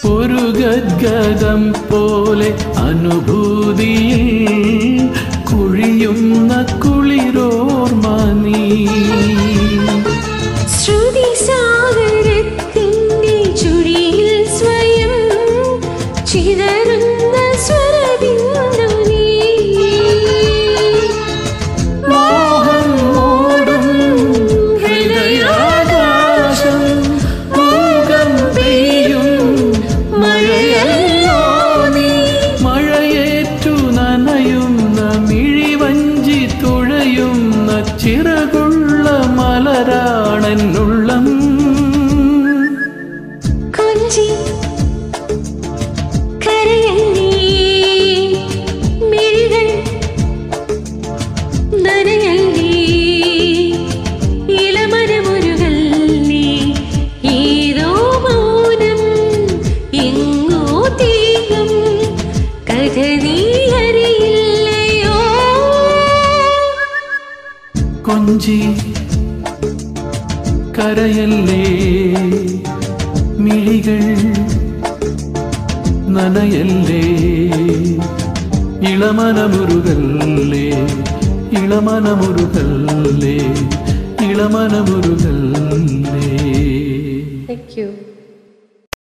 ഒരു ഗദ്ഗതം പോലെ അനുഭൂതിയിൽ കുഴിയുന്ന കുളിരോർമ നീ ശ്രുതി സാഗരത്തിന്റെ ചുഴിയിൽ സ്വയം ചിതറുന്ന സ്വരബിന്ദു നീ മോഹം മൂടും ഹൃദയാകാശം മൂകം പെയ്യും മഴയല്ലോ നീ മഴയേറ്റു നനയുന്ന മിഴിവഞ്ചി തുഴയുന്ന ചിറകുള്ള മലരാണെന്നുള്ളം കൊഞ്ചി കരയല്ലേ മിഴികൾ നനയല്ലേ ഇളമരമുരുകല്ലേ ഏതോ മൗനം എങ്ങോ തീരും കഥ നീ അറിയില്ലയോ കൊഞ്ചി കരയല്ലേ മിഴികൾ നനയല്ലേ ഇളമനമുരുകല്ലേ ഇളമനമുരുകല്ലേ ഇളമനമുരുകല്ലേ